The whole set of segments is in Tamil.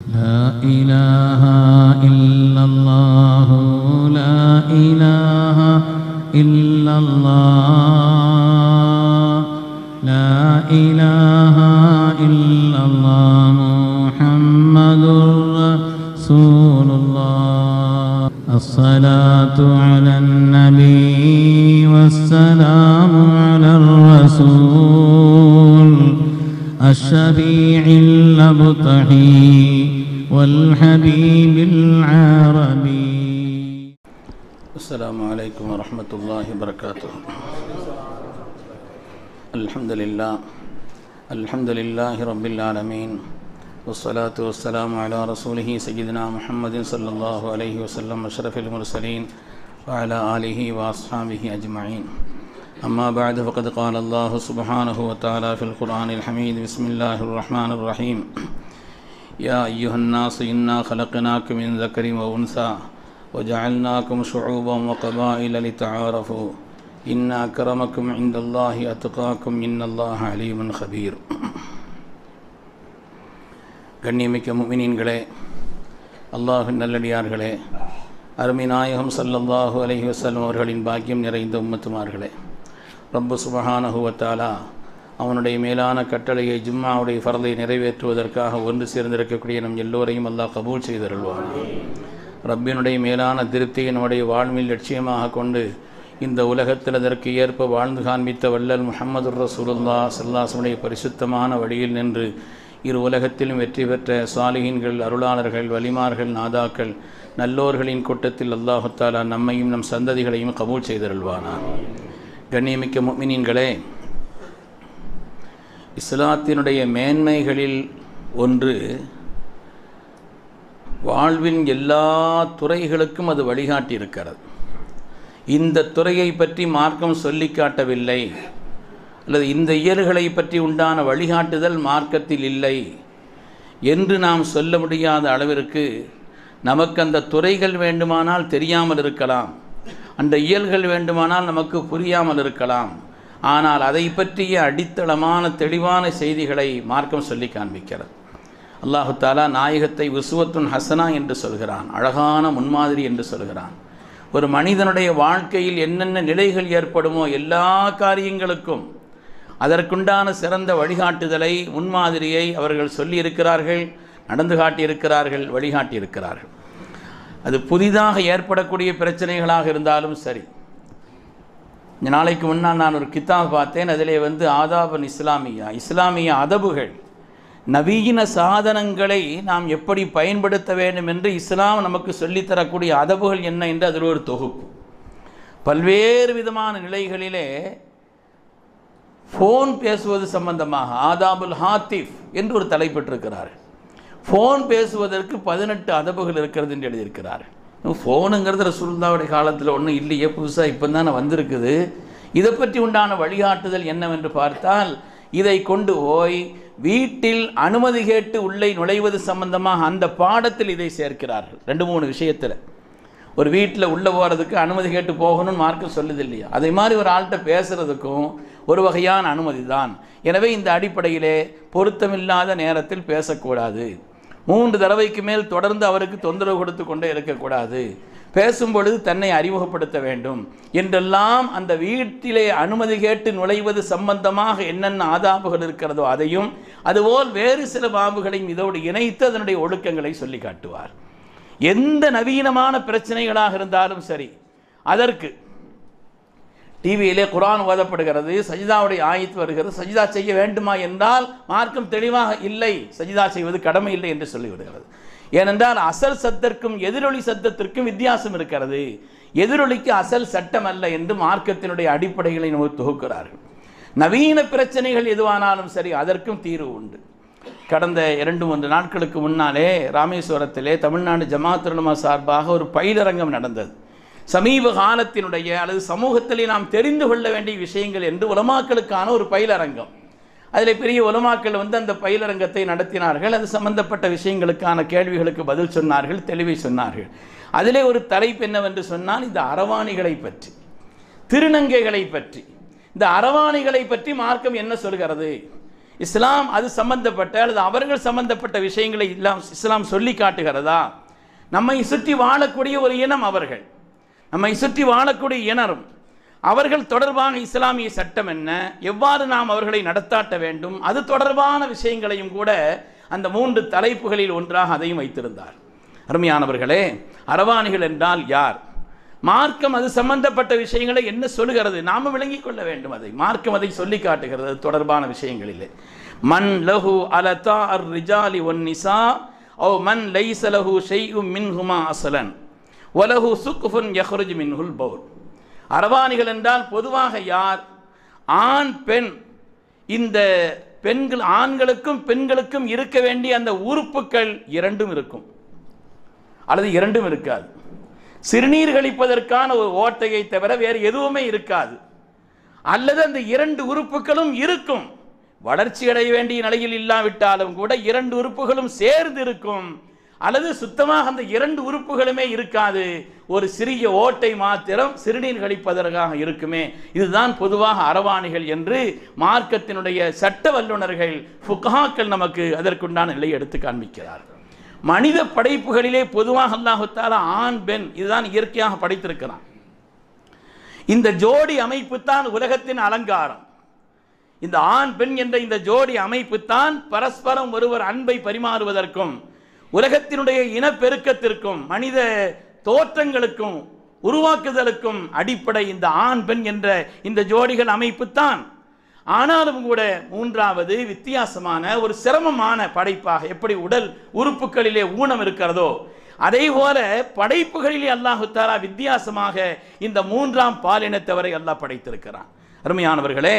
لا إله إلا الله لا إله إلا الله لا إله إلا الله محمد رسول الله الصلاة على النبي والسلام على الرسول الشفيع الأبطحي والحبيب العربي السلام عليكم ورحمة الله وبركاته الحمد لله الحمد لله رب العالمين والصلاة والسلام على رسوله سيدنا محمد صلى الله عليه وسلم أشرف المرسلين وعلى آله وأصحابه أجمعين أما بعد فقد قال الله سبحانه وتعالى في القرآن الحميد بسم الله الرحمن الرحيم يا أيها الناس إنا خلقناكم من ذكر وأنثى وجعلناكم شعوبا وقبائل لتعارفوا إن أكرمكم عند الله أتقاكم إن الله عليم خبير கண்ணியமிக்க முமினீன்களே அல்லாஹின் நல்லடியார்களே அருமை நாயகம் சல்லல்லாஹு அலைஹி வஸல்லம் அவர்களின் பாக்கியம் நிறைந்த உம்மத்துமார்களே ரப்பு சுபஹானஹுவத்தாலா அவனுடைய மேலான கட்டளையை ஜும்மாவுடைய ஃபரலை நிறைவேற்றுவதற்காக ஒன்று சேர்ந்திருக்கக்கூடிய நம் எல்லோரையும் அல்லாஹ் கபூல் செய்தருள்வான் ரப்பினுடைய மேலான திருப்தியை நம்முடைய வாழ்வில் லட்சியமாக கொண்டு இந்த உலகத்தில் அதற்கு ஏற்ப வாழ்ந்து காண்பித்த வள்ளல் முஹம்மது ரசூலுல்லா சல்லாசனுடைய பரிசுத்தமான வழியில் நின்று இரு உலகத்திலும் வெற்றி பெற்ற சாலிகின்கள் அருளாளர்கள் வலிமார்கள் நாதாக்கள் நல்லோர்களின் கூட்டத்தில் அல்லாஹுத்தாலா நம்மையும் நம் சந்ததிகளையும் கபூல் செய்தருள்வானா கண்ணியமிக்க முக்மினீன்களே இஸ்லாத்தினுடைய மேன்மைகளில் ஒன்று வாழ்வின் எல்லா துறைகளுக்கும் அது வழிகாட்டி இருக்கிறது இந்த துறையை பற்றி மார்க்கம் சொல்லி காட்டவில்லை அல்லது இந்த இயல்களை பற்றி உண்டான வழிகாட்டுதல் மார்க்கத்தில் இல்லை என்று நாம் சொல்ல முடியாத அளவிற்கு நமக்கு அந்த துறைகள் வேண்டுமானால் தெரியாமல் இருக்கலாம் அந்த இயல்கள் வேண்டுமானால் நமக்கு புரியாமல் இருக்கலாம் ஆனால் அதை பற்றிய அடித்தளமான தெளிவான செய்திகளை மார்க்கம் சொல்லி காண்பிக்கிறது அல்லாஹு தாலா நாயகத்தை விசுவத்துன் ஹசனா என்று சொல்கிறான் அழகான முன்மாதிரி என்று சொல்கிறான் ஒரு மனிதனுடைய வாழ்க்கையில் என்னென்ன நிலைகள் ஏற்படுமோ எல்லா காரியங்களுக்கும் அதற்குண்டான சிறந்த வழிகாட்டுதலை முன்மாதிரியை அவர்கள் சொல்லியிருக்கிறார்கள் நடந்து காட்டியிருக்கிறார்கள் வழிகாட்டியிருக்கிறார்கள் அது புதிதாக ஏற்படக்கூடிய பிரச்சனைகளாக இருந்தாலும் சரி இந்த நாளைக்கு முன்னால் நான் ஒரு கித்தாப் பார்த்தேன் அதிலே வந்து ஆதாபன் இஸ்லாமியா இஸ்லாமிய அதபுகள் நவீன சாதனங்களை நாம் எப்படி பயன்படுத்த வேண்டும் என்று இஸ்லாம் நமக்கு சொல்லித்தரக்கூடிய அதபுகள் என்ன என்று அதில் ஒரு தொகுப்பு பல்வேறு விதமான நிலைகளிலே ஃபோன் பேசுவது சம்பந்தமாக ஆதாபுல் ஹாத்திஃப் என்று ஒரு தலைப்பட்டிருக்கிறார்கள் ஃபோன் பேசுவதற்கு பதினெட்டு அதபுகள் இருக்கிறது என்று எழுதியிருக்கிறார் ஃபோனுங்கிறது ரசூலுல்லாவுடைய காலத்தில் ஒன்றும் இல்லையே புதுசாக இப்போ தானே வந்திருக்குது இதை பற்றி உண்டான வழிகாட்டுதல் என்னவென்று பார்த்தால் இதை கொண்டு போய் வீட்டில் அனுமதி கேட்டு உள்ளே நுழைவது சம்பந்தமாக அந்த பாடத்தில் இதை சேர்க்கிறார்கள் ரெண்டு மூணு விஷயத்தில் ஒரு வீட்டில் உள்ளே போகிறதுக்கு அனுமதி கேட்டு போகணும்னு மார்க்கம் சொல்லுது இல்லையா அதே மாதிரி ஒரு ஆள்கிட்ட பேசுகிறதுக்கும் ஒரு வகையான அனுமதி தான் எனவே இந்த அடிப்படையிலே பொருத்தமில்லாத நேரத்தில் பேசக்கூடாது மூன்று தடவைக்கு மேல் தொடர்ந்து அவருக்கு தொந்தரவு கொடுத்து கொண்டே இருக்கக்கூடாது பேசும் பொழுது தன்னை அறிமுகப்படுத்த வேண்டும் என்றெல்லாம் அந்த வீட்டிலே அனுமதி கேட்டு நுழைவது சம்பந்தமாக என்னென்ன ஆதாபுகள் இருக்கிறதோ அதையும் அதுபோல் வேறு சில பாம்புகளையும் இதோடு இணைத்து அதனுடைய ஒழுக்கங்களை சொல்லி காட்டுவார் எந்த நவீனமான பிரச்சனைகளாக இருந்தாலும் சரி அதற்கு டிவியிலே குரான் ஓதப்படுகிறது சஜிதாவுடைய ஆயத்து வருகிறது சஜிதா செய்ய வேண்டுமா என்றால் மார்க்கம் தெளிவாக இல்லை சஜிதா செய்வது கடமை இல்லை என்று சொல்லிவிடுகிறது ஏனென்றால் அசல் சத்தத்திற்கும் எதிரொலி சத்தத்திற்கும் வித்தியாசம் இருக்கிறது எதிரொலிக்கு அசல் சட்டம் அல்ல என்று மார்க்கத்தினுடைய அடிப்படைகளை நமக்கு தொகுக்கிறார்கள் நவீன பிரச்சனைகள் எதுவானாலும் சரி அதற்கும் தீர்வு உண்டு கடந்த இரண்டு மூன்று நாட்களுக்கு முன்னாலே ராமேஸ்வரத்திலே தமிழ்நாடு ஜமாத்துலமா சார்பாக ஒரு பயிலரங்கம் நடந்தது சமீப காலத்தினுடைய அல்லது சமூகத்திலே நாம் தெரிந்து கொள்ள வேண்டிய விஷயங்கள் என்று உலமாக்களுக்கான ஒரு பயிலரங்கம் அதில் பெரிய உலமாக்கள் வந்து அந்த பயிலரங்கத்தை நடத்தினார்கள் அது சம்பந்தப்பட்ட விஷயங்களுக்கான கேள்விகளுக்கு பதில் சொன்னார்கள் தெளிவை சொன்னார்கள் அதிலே ஒரு தலைப்பு என்னவென்று சொன்னால் இந்த அரவாணிகளை பற்றி திருநங்கைகளை பற்றி இந்த அரவாணிகளை பற்றி மார்க்கம் என்ன சொல்கிறது இஸ்லாம் அது சம்பந்தப்பட்ட அல்லது அவர்கள் சம்பந்தப்பட்ட விஷயங்களை இல்லாம் இஸ்லாம் சொல்லி காட்டுகிறதா நம்மை சுற்றி வாழக்கூடிய ஒரு இனம் அவர்கள் நம்மை சுற்றி வாழக்கூடிய இனரும் அவர்கள் தொடர்பான இஸ்லாமிய சட்டம் என்ன எவ்வாறு நாம் அவர்களை நடத்தாட்ட வேண்டும் அது தொடர்பான விஷயங்களையும் கூட அந்த மூன்று தலைப்புகளில் ஒன்றாக அதையும் வைத்திருந்தார் அருமையானவர்களே அரவாணிகள் என்றால் யார் மார்க்கம் அது சம்பந்தப்பட்ட விஷயங்களை என்ன சொல்லுகிறது நாம விளங்கிக் கொள்ள வேண்டும் அதை மார்க்கம் அதை சொல்லி காட்டுகிறது அது தொடர்பான விஷயங்களிலே மன் லஹு அலதா அர் ரிஜாலி ஒன் நிசா ஓ மன் லைஸ லஹு ஷைஉம் மின்ஹுமா அசலன் வலஹு சுக்குஃபுன் யஹ்ருஜ் மின்ஹுல் பவுல் அரவாணிகள் என்றால் பொதுவாக யார் ஆண் பெண் இந்த பெண்கள் ஆண்களுக்கும் பெண்களுக்கும் இருக்க வேண்டிய அந்த உறுப்புகள் இரண்டும் இருக்கும் அல்லது இரண்டும் இருக்காது சிறுநீர் கழிப்பதற்கான ஒரு ஓட்டையை தவிர வேறு எதுவுமே இருக்காது அல்லது அந்த இரண்டு உறுப்புகளும் இருக்கும் வளர்ச்சி அடைய வேண்டிய நிலையில் இல்லாவிட்டாலும் கூட இரண்டு உறுப்புகளும் சேர்ந்து இருக்கும் அல்லது சுத்தமாக அந்த இரண்டு உறுப்புகளுமே இருக்காது ஒரு சிறிய ஓட்டை மாத்திரம் சிறுநீர் கழிப்பதற்காக இருக்குமே இதுதான் பொதுவாக அரவாணிகள் என்று மார்க்கத்தினுடைய சட்ட வல்லுநர்கள் ஃபுகாக்கள் நமக்கு அதற்குண்டான நிலையை எடுத்து காண்பிக்கிறார்கள் மனித படைப்புகளிலே பொதுவாக அல்லாஹு தாலா ஆண் பெண் இதுதான் இயற்கையாக படைத்திருக்கிறான் இந்த ஜோடி அமைப்பு தான் உலகத்தின் அலங்காரம் இந்த ஆண் பெண் என்ற இந்த ஜோடி அமைப்பு தான் பரஸ்பரம் ஒருவர் அன்பை பரிமாறுவதற்கும் உலகத்தினுடைய இனப்பெருக்கத்திற்கும் மனித தோற்றங்களுக்கும் உருவாக்குதலுக்கும் அடிப்படை இந்த ஆண் பெண் என்ற இந்த ஜோடிகள் அமைப்பு தான் ஆனாலும் கூட மூன்றாவது வித்தியாசமான ஒரு சிரமமான படைப்பாக எப்படி உடல் உறுப்புகளிலே ஊனம் இருக்கிறதோ அதே போல படைப்புகளிலே அல்லாஹு தாலா வித்தியாசமாக இந்த மூன்றாம் பாலினத்தவரை அல்லாஹ் படைத்திருக்கிறான் அருமையானவர்களே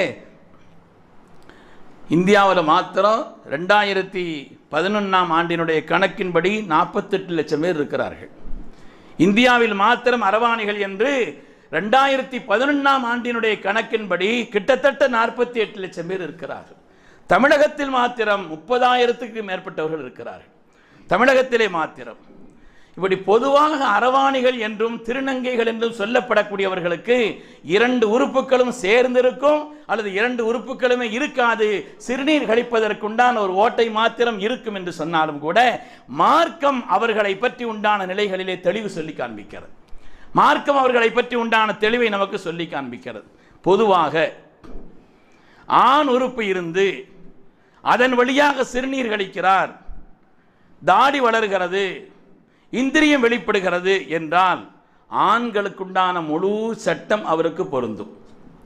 இந்தியாவில் மாத்திரம் ரெண்டாயிரத்தி பதினொன்றாம் ஆண்டினுடைய கணக்கின்படி நாற்பத்தெட்டு லட்சம் பேர் இருக்கிறார்கள் இந்தியாவில் மாத்திரம் அரவாணிகள் என்று ரெண்டாயிரத்தி பதினொன்றாம் ஆண்டினுடைய கணக்கின்படி கிட்டத்தட்ட நாற்பத்தி எட்டு லட்சம் பேர் இருக்கிறார்கள் தமிழகத்தில் மாத்திரம் முப்பதாயிரத்துக்கு மேற்பட்டவர்கள் இருக்கிறார்கள் தமிழகத்திலே மாத்திரம் இப்படி பொதுவாக அரவாணிகள் என்றும் திருநங்கைகள் என்றும் சொல்லப்படக்கூடியவர்களுக்கு இரண்டு உறுப்புகளும் சேர்ந்திருக்கும் அல்லது இரண்டு உறுப்புகளுமே இருக்காது சிறுநீர் கழிப்பதற்குண்டான ஒரு ஓட்டை மாத்திரம் இருக்கும் என்று சொன்னாலும் கூட மார்க்கம் அவர்களை பற்றி உண்டான நிலைகளிலே தெளிவு சொல்லி காண்பிக்கிறது மார்க்கம் அவர்களை பற்றி உண்டான தெளிவை நமக்கு சொல்லி காண்பிக்கிறது பொதுவாக ஆண் உறுப்பு இருந்து அதன் வழியாக சிறுநீர் கழிக்கிறார் தாடி வளர்கிறது இந்திரியம் வெளிப்படுகிறது என்றால் ஆண்களுக்குண்டான முழு சட்டம் அவருக்கு பொருந்தும்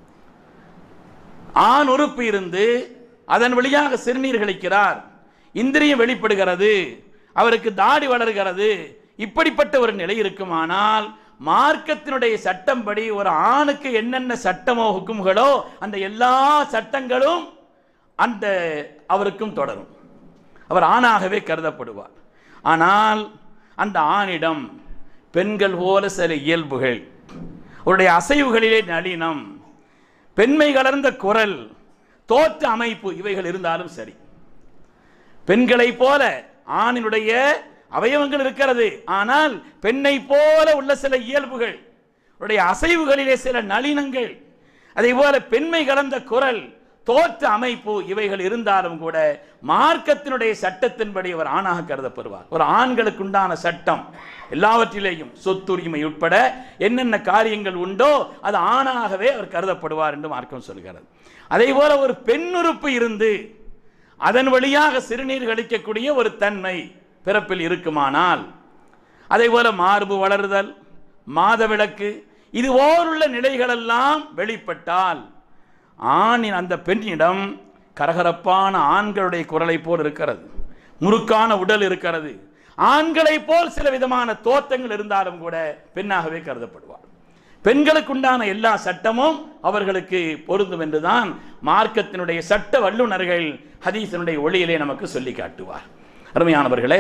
ஆண் உறுப்பு இருந்து அதன் வழியாக சிறுநீர் கழிக்கிறார் இந்திரியம் வெளிப்படுகிறது அவருக்கு தாடி வளர்கிறது இப்படிப்பட்ட ஒரு நிலை இருக்குமானால் மார்க்கத்தினுடைய சட்டம்படி ஒரு ஆணுக்கு என்னென்ன சட்டமோ ஹுக்கும்களோ அந்த எல்லா சட்டங்களும் அந்த அவருக்கும் தொடரும் அவர் ஆணாகவே கருதப்படுவார் ஆனால் அந்த ஆணிடம் பெண்கள் போல சில இயல்புகள் அவருடைய அசைவுகளிலே நளினம் பெண்மை கலர்ந்த குரல் தோற்ற அமைப்பு இவைகள் இருந்தாலும் சரி பெண்களைப் போல ஆணினுடைய அவயவங்கள் இருக்கிறது ஆனால் பெண்ணை போல உள்ள சில இயல்புகள் அவருடைய அசைவுகளிலே சில நளினங்கள் அதே போல பெண்மை கலந்த குரல் தோற்ற அமைப்பு இவைகள் இருந்தாலும் கூட மார்க்கத்தினுடைய சட்டத்தின்படி அவர் ஆணாக கருதப்படுவார் ஒரு ஆண்களுக்கு உண்டான சட்டம் எல்லாவற்றிலேயும் சொத்துரிமை உட்பட என்னென்ன காரியங்கள் உண்டோ அது ஆணாகவே அவர் கருதப்படுவார் என்று மார்க்கம் சொல்கிறது அதே போல ஒரு பெண்ணுறுப்பு இருந்து அதன் வழியாக சிறுநீர் கழிக்கக்கூடிய ஒரு தன்மை பிறப்பில் இருக்குமானால் அதே போல மார்பு வளருதல் மாதவிளக்கு இது ஓருள்ள நிலைகளெல்லாம் வெளிப்பட்டால் ஆணின் அந்த பெண்ணிடம் கரகரப்பான ஆண்களுடைய குரலை போல் இருக்கிறது முறுக்கான உடல் இருக்கிறது ஆண்களைப் போல் சில விதமான தோற்றங்கள் இருந்தாலும் கூட பெண்ணாகவே கருதப்படுவார் பெண்களுக்குண்டான எல்லா சட்டமும் அவர்களுக்கு பொருந்தும் என்றுதான் மார்க்கத்தினுடைய சட்ட வல்லுநர்கள் ஹதீஸினுடைய ஒளியிலே நமக்கு சொல்லி காட்டுவார் அருமையானவர்களே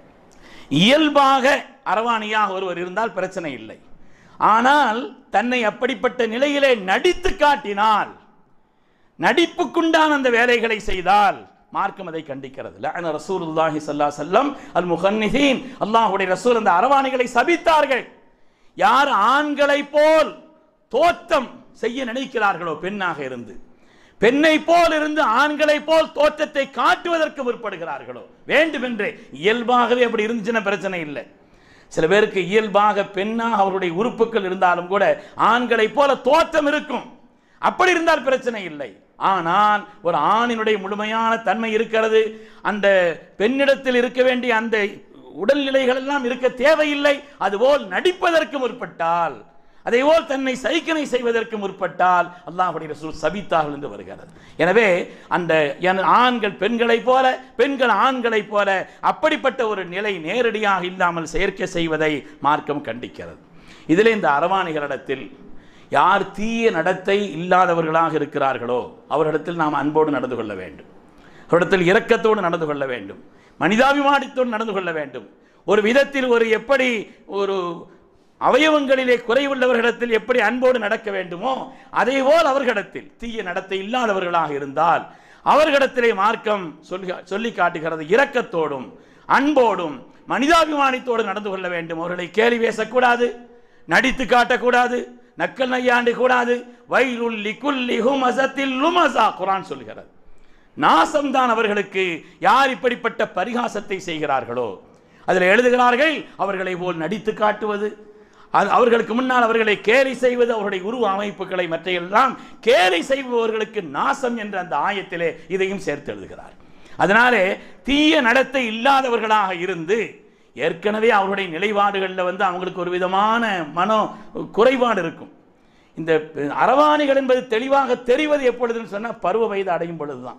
இயல்பாக அரவாணியாக ஒருவர் இருந்தால் பிரச்சனை இல்லை ஆனால் தன்னை அப்படிப்பட்ட நிலையிலே நடித்து காட்டினால் நடிப்புக்குண்டான அந்த வேலைகளை செய்தால் மார்க்கம் அதை கண்டிக்கிறது லஅன ரசூலுல்லாஹி ஸல்லல்லாஹு அலைஹி வஸல்லம் அல் முகன்னிதீன் அல்லாஹ்வுடைய ரசூல் அந்த அரவாணிகளை சபித்தார்கள் யார் ஆண்களைப் போல் தோற்றம் செய்ய நினைக்கிறார்களோ பெண்ணாக இருந்து பெண்ணை போல் இருந்து ஆண்களை போல் தோற்றத்தை காட்டுவதற்கு முற்படுகிறார்களோ வேண்டுமென்றே இயல்பாகவே அப்படி இருந்துச்சுன்னா பிரச்சனை இல்லை சில பேருக்கு இயல்பாக பெண்ணாக அவருடைய உறுப்புகள் இருந்தாலும் கூட ஆண்களைப் போல தோற்றம் இருக்கும் அப்படி இருந்தால் பிரச்சனை இல்லை ஆனால் ஒரு ஆணினுடைய முழுமையான தன்மை இருக்கிறது அந்த பெண்ணிடத்தில் இருக்க வேண்டிய அந்த உடல்நிலைகள் எல்லாம் இருக்க தேவையில்லை அதுபோல் நடிப்பதற்கு முற்பட்டால் அதேபோல் தன்னை சைக்கினை செய்வதற்கு முற்பட்டால் அல்லாஹுடைய ரசூல் சபித்தார்கள் என்று வருகிறது எனவே அந்த என் ஆண்கள் பெண்களைப் போல பெண்கள் ஆண்களைப் போல அப்படிப்பட்ட ஒரு நிலை நேரடியாக இல்லாமல் செயற்கை செய்வதை மார்க்கம் கண்டிக்கிறது இதில் இந்த அரவாணிகளிடத்தில் யார் தீய நடத்தை இல்லாதவர்களாக இருக்கிறார்களோ அவர்களிடத்தில் நாம் அன்போடு நடந்து கொள்ள வேண்டும் அவரிடத்தில் இரக்கத்தோடு நடந்து கொள்ள வேண்டும் மனிதாபிமானத்தோடு நடந்து கொள்ள வேண்டும் ஒரு விதத்தில் ஒரு எப்படி ஒரு அவயவங்களிலே குறைவுள்ளவர்களிடத்தில் எப்படி அன்போடு நடக்க வேண்டுமோ அதேபோல் அவர்களிடத்தில் தீய நடத்தை இல்லாதவர்களாக இருந்தால் அவர்களிடத்திலே மார்க்கம் சொல்லி சொல்லி காட்டுகிறது இரக்கத்தோடும் அன்போடும் மனிதாபிமானத்தோடு நடந்து கொள்ள வேண்டும் அவர்களை கேலி பேசக்கூடாது நடித்து காட்டக்கூடாது நக்கல் நையாண்டு கூடாது வயலுல் லிகுல்லி ஹுமசத்தில் லுமசா குரான் சொல்கிறது நாசம்தான் அவர்களுக்கு யார் இப்படிப்பட்ட பரிகாசத்தை செய்கிறார்களோ அதில் எழுதுகிறார்கள் அவர்களை போல் நடித்து காட்டுவது அது அவர்களுக்கு முன்னால் அவர்களை கேலி செய்வது அவருடைய உருவ அமைப்புகளை மற்றையெல்லாம் கேலி செய்பவர்களுக்கு நாசம் என்ற அந்த ஆயத்திலே இதையும் சேர்த்து எழுதுகிறார் அதனாலே தீய நடத்தை இல்லாதவர்களாக இருந்து ஏற்கனவே அவருடைய நிலைப்பாடுகளில் வந்து அவங்களுக்கு ஒரு விதமான மனோ குறைபாடு இருக்கும் இந்த அரவாணிகள் என்பது தெளிவாக தெரிவது எப்பொழுதுன்னு சொன்னால் பருவ வயது அடையும் பொழுதுதான்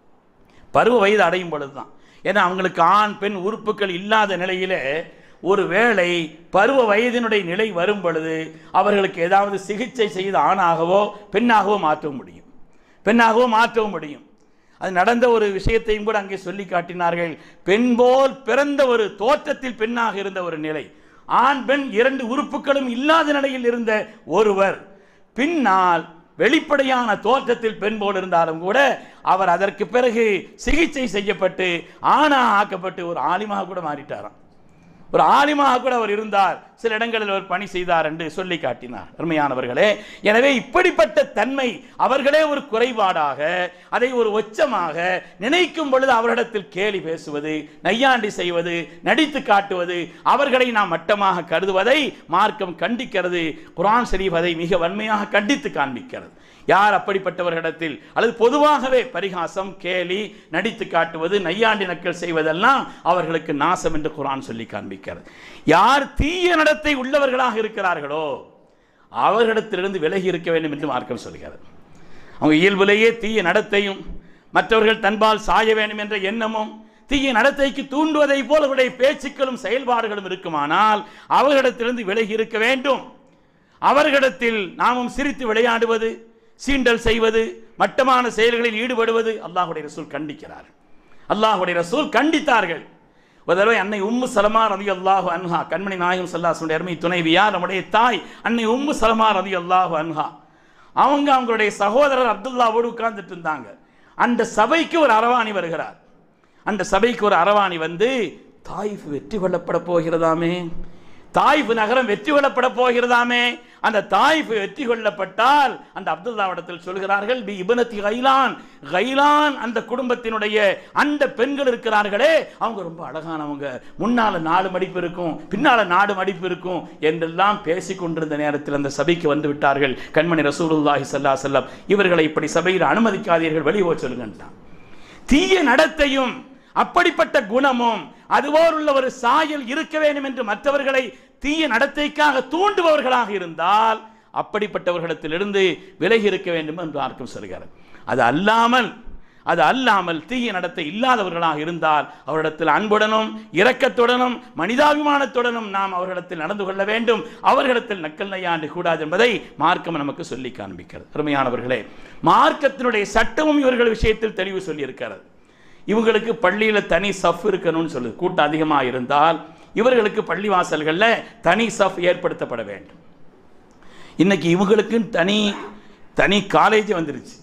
பருவ வயது அடையும் பொழுதுதான் ஏன்னா அவங்களுக்கு ஆண் பெண் உறுப்புகள் இல்லாத நிலையிலே ஒருவேளை பருவ வயதினுடைய நிலை வரும் பொழுது அவர்களுக்கு ஏதாவது சிகிச்சை செய்து ஆணாகவோ பெண்ணாகவோ மாற்றவும் முடியும் பெண்ணாகவோ மாற்றவும் முடியும் அது நடந்த ஒரு விஷயத்தையும் கூட அங்கே சொல்லி காட்டினார்கள் பெண் போல் பிறந்த ஒரு தோற்றத்தில் பெண்ணாக இருந்த ஒரு நிலை ஆண் பெண் இரண்டு உறுப்புகளும் இல்லாத நிலையில் இருந்த ஒருவர் பின்னால் வெளிப்படையான தோற்றத்தில் பெண் போல் இருந்தாலும் கூட அவர் அதற்கு பிறகு சிகிச்சை செய்யப்பட்டு ஆணா ஆக்கப்பட்டு ஒரு ஆலிமாக கூட மாறிட்டாராம் ஒரு ஆலிமாக கூட அவர் இருந்தார் சில இடங்களில் அவர் பணி செய்தார் என்று சொல்லி காட்டினார் அருமையானவர்களே எனவே இப்படிப்பட்ட தன்மை அவர்களே ஒரு குறைபாடாக அதை ஒரு ஒச்சமாக நினைக்கும் பொழுது அவரிடத்தில் கேலி பேசுவது நையாண்டி செய்வது நடித்து காட்டுவது அவர்களை நாம் மட்டமாக கருதுவதை மார்க்கம் கண்டிக்கிறது குரான் ஷரீஃப் அதை மிக வன்மையாக கண்டித்து காண்பிக்கிறது யார் அப்படிப்பட்டவர்களிடத்தில் அல்லது பொதுவாகவே பரிகாசம் கேலி நடித்து காட்டுவது நையாண்டி நக்கல் செய்வதெல்லாம் அவர்களுக்கு நாசம் என்று குரான் சொல்லி காண்பிக்கிறது யார் தீய நடத்தை உள்ளவர்களாக இருக்கிறார்களோ அவர்களிடத்திலிருந்து விலகி இருக்க வேண்டும் என்று மார்க்கம் சொல்கிறது அவங்க இயல்பிலேயே தீய நடத்தையும் மற்றவர்கள் தன்பால் சாய வேண்டும் என்ற எண்ணமும் தீய நடத்தைக்கு தூண்டுவதை போல அவருடைய பேச்சுக்களும் செயல்பாடுகளும் இருக்குமானால் அவர்களிடத்திலிருந்து விலகி இருக்க வேண்டும் அவர்களிடத்தில் நாமும் சிரித்து விளையாடுவது சீண்டல் செய்வது மட்டமான செயல்களில் ஈடுபடுவது அல்லாஹுடைய ரசூல் கண்டிக்கிறார் அல்லாஹுடைய ரசூல் கண்டித்தார்கள் ஒரு தடவை அன்னை உம்மு சலமா ரதி அல்லாஹு அன்ஹா கண்மணி நாயகம் சல்லாசுடைய அருமை துணைவியார் நம்முடைய தாய் அன்னை உம்மு சலமா ரதி அல்லாஹு அன்ஹா அவங்க அவங்களுடைய சகோதரர் அப்துல்லாவோடு உட்கார்ந்துட்டு இருந்தாங்க அந்த சபைக்கு ஒரு அரவாணி வருகிறார் அந்த சபைக்கு ஒரு அரவாணி வந்து தாயிஃப் வெற்றி கொள்ளப்பட போகிறதாமே தாயிஃப் நகரம் வெற்றி கொள்ளப்பட போகிறதாமே அந்த தாயிஃப் வெற்றி கொள்ளப்பட்டால் அந்த அப்துல்லாவிடத்தில் சொல்கிறார்கள் பி இபனத்தி கைலான் கைலான் அந்த குடும்பத்தினுடைய அந்த பெண்கள் இருக்கிறார்களே அவங்க ரொம்ப அழகானவங்க முன்னால நாலு மடிப்பு இருக்கும் பின்னால நாடு மடிப்பு இருக்கும் என்றெல்லாம் பேசிக் கொண்டிருந்த நேரத்தில் அந்த சபைக்கு வந்து விட்டார்கள் கண்மணி ரசூலுல்லாஹி ஸல்லல்லாஹு அலைஹி வஸல்லம் இவர்களை இப்படி சபையில் அனுமதிக்காதீர்கள் வெளியே போக சொல்லுங்கன்ட்டான் தீய நடத்தையும் அப்படிப்பட்ட குணமும் அதுபோல் உள்ள ஒரு சாயல் இருக்க வேண்டும் என்று மற்றவர்களை தீய நடத்தைக்காக தூண்டுபவர்களாக இருந்தால் அப்படிப்பட்டவர்களிடத்திலிருந்து விலகி இருக்க வேண்டும் என்று மார்க்கம் சொல்கிறது அது அல்லாமல் அது அல்லாமல் தீய நடத்தை இல்லாதவர்களாக இருந்தால் அவரிடத்தில் அன்புடனும் இரக்கத்துடனும் மனிதாபிமானத்துடனும் நாம் அவர்களிடத்தில் நடந்து கொள்ள வேண்டும் அவர்களிடத்தில் நக்கல் நையாண்டு கூடாது என்பதை மார்க்கம் நமக்கு சொல்லி காண்பிக்கிறது அருமையானவர்களே மார்க்கத்தினுடைய சட்டமும் இவர்கள் விஷயத்தில் தெளிவு சொல்லி இருக்கிறது இவங்களுக்கு பள்ளியில் தனி சஃப் இருக்கணும்னு சொல்லுது கூட்டம் அதிகமாக இருந்தால் இவர்களுக்கு பள்ளி வாசல்களில் தனி சஃப் ஏற்படுத்தப்பட வேண்டும் இன்னைக்கு இவங்களுக்குன்னு தனி தனி காலேஜ் வந்துருச்சு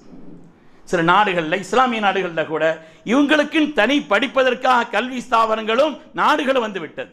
சில நாடுகளில் இஸ்லாமிய நாடுகளில் கூட இவங்களுக்குன்னு தனி படிப்பதற்காக கல்வி ஸ்தாபனங்களும் நாடுகளும் வந்து விட்டது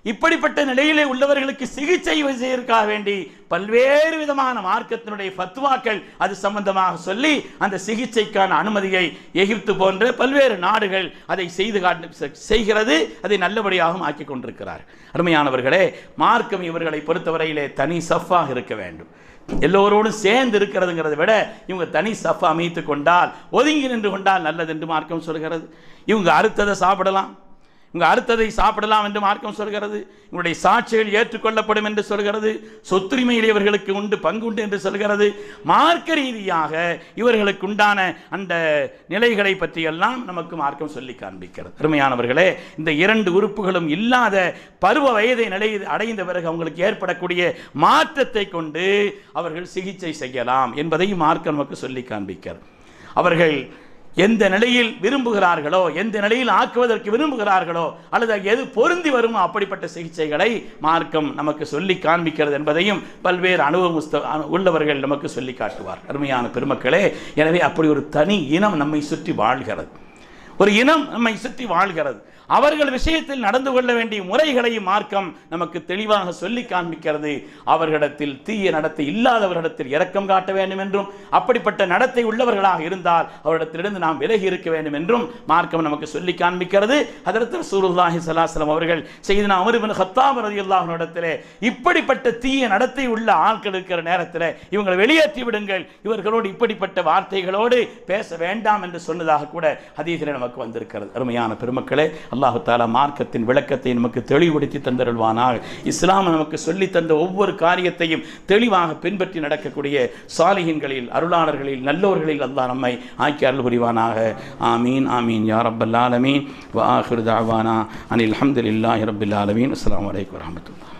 இப்படிப்பட்ட நிலையிலே உள்ளவர்களுக்கு சிகிச்சை செய்வதற்காக வேண்டி பல்வேறு விதமான மார்க்கத்தினுடைய ஃபத்வாக்கள் அது சம்பந்தமாக சொல்லி அந்த சிகிச்சைக்கான அனுமதியை எகிப்து போன்ற பல்வேறு நாடுகள் அதை செய்து காட்டு செய்கிறது அதை நல்லபடியாகவும் ஆக்கி கொண்டிருக்கிறார் அருமையானவர்களே மார்க்கம் இவர்களை பொறுத்தவரையிலே தனி சஃபாக இருக்க வேண்டும் எல்லோரோடும் சேர்ந்து இருக்கிறதுங்கிறத விட இவங்க தனி சஃபா அமைத்து கொண்டால் ஒதுங்கி நின்று கொண்டால் நல்லது என்று மார்க்கம் சொல்கிறது இவங்க அறுத்ததை சாப்பிடலாம் இவங்க அறுத்ததை சாப்பிடலாம் என்று மார்க்கம் சொல்கிறது இவங்களுடைய சாட்சிகள் ஏற்றுக்கொள்ளப்படும் என்று சொல்கிறது சொத்துரிமையில் இவர்களுக்கு உண்டு பங்கு உண்டு என்று சொல்கிறது மார்க்க ரீதியாக இவர்களுக்கு உண்டான அந்த நிலைகளை பற்றியெல்லாம் நமக்கு மார்க்கம் சொல்லி காண்பிக்கிறது அருமையானவர்களே இந்த இரண்டு உறுப்புகளும் இல்லாத பருவ வயதை நிலை அடைந்த பிறகு அவங்களுக்கு ஏற்படக்கூடிய மாற்றத்தை கொண்டு அவர்கள் சிகிச்சை செய்யலாம் என்பதையும் மார்க்கம் நமக்கு சொல்லி காண்பிக்கிறது அவர்கள் எந்த நிலையில் விரும்புகிறார்களோ எந்த நிலையில் ஆக்குவதற்கு விரும்புகிறார்களோ அல்லது எது பொருந்தி வருமோ அப்படிப்பட்ட சிகிச்சைகளை மார்க்கம் நமக்கு சொல்லி காண்பிக்கிறது என்பதையும் பல்வேறு அனுபவம் உள்ளவர்கள் நமக்கு சொல்லி காட்டுவார் அருமையான பெருமக்களே எனவே அப்படி ஒரு தனி இனம் நம்மை சுற்றி வாழ்கிறது ஒரு இனம் நம்மை சுற்றி வாழ்கிறது அவர்கள் விஷயத்தில் நடந்து கொள்ள வேண்டிய முறைகளை மார்க்கம் நமக்கு தெளிவாக சொல்லி காண்பிக்கிறது அவர்களிடத்தில் தீய நடத்தை இல்லாதவர்களிடத்தில் இரக்கம் காட்ட வேண்டும் என்றும் அப்படிப்பட்ட நடத்தை உள்ளவர்களாக இருந்தால் அவரிடத்திலிருந்து நாம் விலகி இருக்க வேண்டும் என்றும் மார்க்கம் நமக்கு சொல்லி காண்பிக்கிறது அதற்கு சூருல்லாஹி சலாஸ்லம் அவர்கள் செய்து அமருபின் ஹத்தாப் ரதி அல்லாஹிடத்திலே இப்படிப்பட்ட தீய நடத்தை உள்ள ஆட்கள் இருக்கிற நேரத்தில் இவங்களை வெளியேற்றி விடுங்கள் இவர்களோடு இப்படிப்பட்ட வார்த்தைகளோடு பேச வேண்டாம் என்று சொன்னதாக கூட ஹதீஸில் நமக்கு வந்திருக்கிறது அருமையான பெருமக்களே அல்லாஹு தாலா மார்க்கத்தின் விளக்கத்தை நமக்கு தெளிவுபடுத்தி தந்தருள்வானாக இஸ்லாம் நமக்கு சொல்லி தந்த ஒவ்வொரு காரியத்தையும் தெளிவாக பின்பற்றி நடக்கக்கூடிய சாலிகின்களில் அருளாளர்களில் நல்லோர்களில் அல்லாஹ் நம்மை ஆக்கி அருள் புரிவானாக ஆமீன் ஆமீன் யா ரப்பல் ஆலமீன் வ ஆஹிரு தாவானா அனில் அல்ஹம்துலில்லாஹி ரப்பில் ஆலமீன் அஸ்ஸலாமு அலைக்கும் வரஹ்மத்துல்லாஹ்